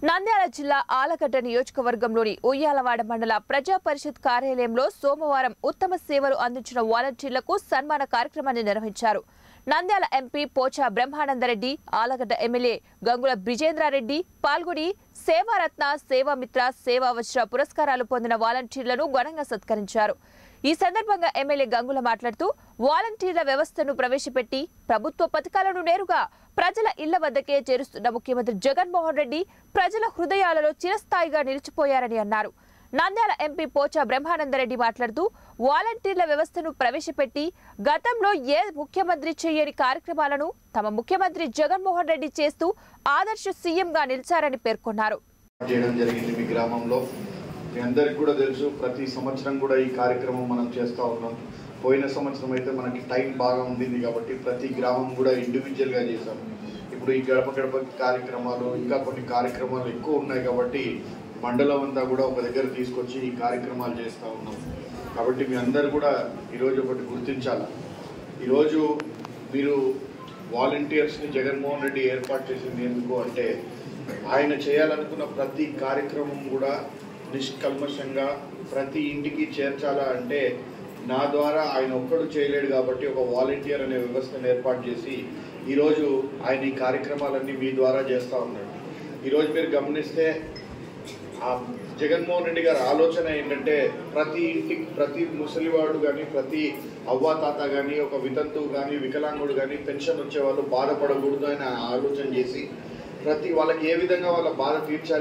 నంద్యాల జిల్లా ఆలగడ్డ నియోజకవర్గంలోని ఉయ్యాలవాడ మండల ప్రజా పరిషత్ కార్యాలయంలో సోమవారం ఉత్తమ సేవలు అందించిన వాలంటీర్లకు సన్మాన కార్యక్రమాన్ని నిర్వహించారు నంద్యాల ఎంపీ పోచా బ్రహ్మానందరెడ్డి ఆలగడ్డ ఎమ్మెల్యే గంగుల బ్రిజేంద్రారెడ్డి పాల్గొని సేవారత్న సేవామిత్ర సేవావజ్ర పురస్కారాలు పొందిన వాలంటీర్లను ఘనంగా సత్కరించారు ఈ సందర్భంగా ఎమ్మెల్యే గంగుల మాట్లాడుతూ వాలంటీర్ల వ్యవస్థను ప్రవేశపెట్టి ప్రభుత్వ పథకాలను నేరుగా ప్రజల ఇళ్ల వద్దకే చేరుస్తున్న ముఖ్యమంత్రి జగన్మోహన్ రెడ్డి ప్రజల హృదయాలలో చిరస్థాయిగా నిలిచిపోయారని అన్నారు నంద్యాల ఎంపీ పోచా బ్రహ్మానందరెడ్డి మాట్లాడుతూ వాలంటీర్ల వ్యవస్థను ప్రవేశపెట్టి గతంలో ఏ ముఖ్యమంత్రి చేయని కార్యక్రమాలను తమ ముఖ్యమంత్రి జగన్మోహన్ రెడ్డి చేస్తూ ఆదర్శ సీఎంగా నిలిచారని పేర్కొన్నారు చేయడం జరిగింది మీ గ్రామంలో మీ అందరికి కూడా తెలుసు ప్రతి సంవత్సరం కూడా ఈ కార్యక్రమం మనం చేస్తూ ఉన్నాం పోయిన సంవత్సరం అయితే మనకి టైం బాగా ఉండింది కాబట్టి ప్రతి గ్రామం కూడా ఇండివిజువల్గా చేశాం ఇప్పుడు ఈ గడప గడప కార్యక్రమాలు ఇంకా కొన్ని కార్యక్రమాలు ఎక్కువ ఉన్నాయి కాబట్టి మండలం అంతా కూడా ఒక దగ్గర తీసుకొచ్చి ఈ కార్యక్రమాలు చేస్తూ ఉన్నాం కాబట్టి మీ అందరు కూడా ఈరోజు ఒకటి గుర్తించాలి ఈరోజు మీరు వాలంటీర్స్ని జగన్మోహన్ రెడ్డి ఏర్పాటు చేసింది ఎందుకు అంటే ఆయన చేయాలనుకున్న ప్రతి కార్యక్రమం కూడా నిష్కల్మషంగా ప్రతి ఇంటికి చేర్చాలా అంటే నా ద్వారా ఆయన ఒక్కడు చేయలేడు కాబట్టి ఒక వాలంటీర్ అనే వ్యవస్థను ఏర్పాటు చేసి ఈరోజు ఆయన ఈ కార్యక్రమాలన్నీ మీ ద్వారా చేస్తూ ఉన్నాడు ఈరోజు మీరు గమనిస్తే ఆ జగన్మోహన్ రెడ్డి గారి ఆలోచన ఏంటంటే ప్రతి ఇంటికి ప్రతి ముసలివాడు కానీ ప్రతి అవ్వ తాత కానీ ఒక వితంతువు కానీ వికలాంగుడు కానీ పెన్షన్ వచ్చే వాళ్ళు బాధపడకూడదు అని ఆలోచన చేసి ప్రతి వాళ్ళకి ఏ విధంగా వాళ్ళ బాధ తీర్చాలి